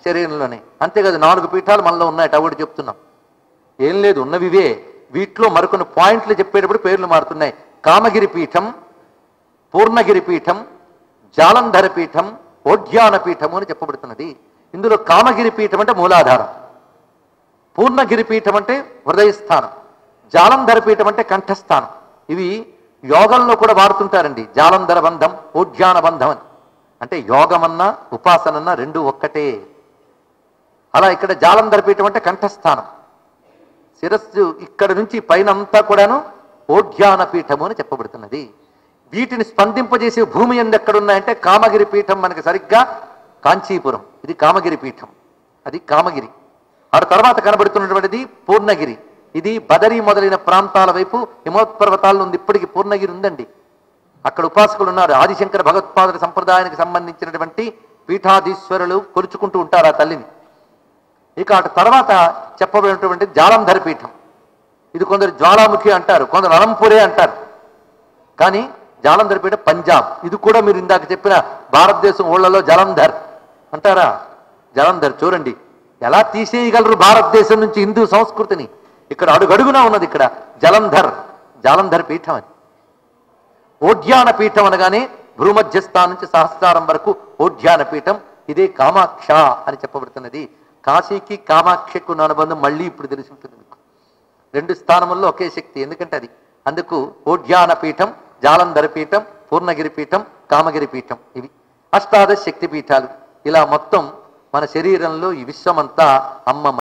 శరీరంలోనే అంతేకాదు నాలుగు పీఠాలు మనలో ఉన్నాయి అవి కూడా చెప్తున్నాం ఏం లేదు ఉన్నవివే వీటిలో మరికొన్ని పాయింట్లు చెప్పేటప్పుడు పేర్లు మారుతున్నాయి కామగిరి పీఠం పూర్ణగిరి పీఠం జాలంధర పీఠం ఓడ్యాన పీఠము అని చెప్పబడుతున్నది ఇందులో కామగిరి పీఠం అంటే మూలాధారం పూర్ణగిరి పీఠం అంటే హృదయస్థానం జాలంధర పీఠం అంటే కంఠస్థానం ఇవి యోగంలో కూడా వాడుతుంటారండి జాలంధర బంధం ఓడ్యాన బంధం అని అంటే యోగమన్నా ఉపాసనన్నా రెండు ఒక్కటే అలా ఇక్కడ జాలంధర పీఠం అంటే కంఠస్థానం శిరస్సు ఇక్కడ నుంచి పైన అంతా కూడాను ఓడ్యాన పీఠము అని చెప్పబడుతున్నది వీటిని స్పందింపజేసే భూమి ఎందు ఎక్కడున్నాయంటే కామగిరి పీఠం మనకి సరిగ్గా కాంచీపురం ఇది కామగిరి పీఠం అది కామగిరి ఆ తర్వాత కనబడుతున్నటువంటిది పూర్ణగిరి ఇది బదరి మొదలైన ప్రాంతాల వైపు హిమోత్పర్వతాల్లో ఉంది ఇప్పటికి పూర్ణగిరి ఉందండి అక్కడ ఉపాసకులు ఉన్నారు ఆదిశంకర భగవత్పాదుల సంప్రదాయానికి సంబంధించినటువంటి పీఠాధీశ్వరులు కొలుచుకుంటూ ఉంటారు ఆ తల్లిని ఇక అటు తర్వాత చెప్పబడినటువంటి జాలంధర పీఠం ఇది కొందరు జ్వాలాముఖి అంటారు కొందరు అలంపురే అంటారు కానీ జాలంధర్ పీఠం పంజాబ్ ఇది కూడా మీరు ఇందాక చెప్పిన భారతదేశం ఊళ్ళలో జలంధర్ అంటారా జలంధర్ చూడండి ఎలా తీసేయగలరు భారతదేశం నుంచి హిందూ సంస్కృతిని ఇక్కడ అడుగడుగునా ఉన్నది ఇక్కడ జలంధర్ జాలంధర్ పీఠం అని ఓడ్యాన పీఠం అనగానే భూమధ్యస్థానం నుంచి సహస్రారం వరకు ఓడ్యాన పీఠం ఇదే కామాక్ష అని చెప్పబడుతున్నది కాశీకి కామాక్షకు ఉన్న అనుబంధం మళ్ళీ ఇప్పుడు తెలిసి ఉంటుంది మీకు రెండు స్థానముల్లో ఒకే శక్తి ఎందుకంటే అది అందుకు ఓడ్యాన పీఠం జాలంధర పీఠం పూర్ణగిరి పీఠం కామగిరి పీఠం ఇవి అష్టాదశ శక్తి పీఠాలు ఇలా మొత్తం మన శరీరంలో ఈ విశ్వమంతా అమ్మ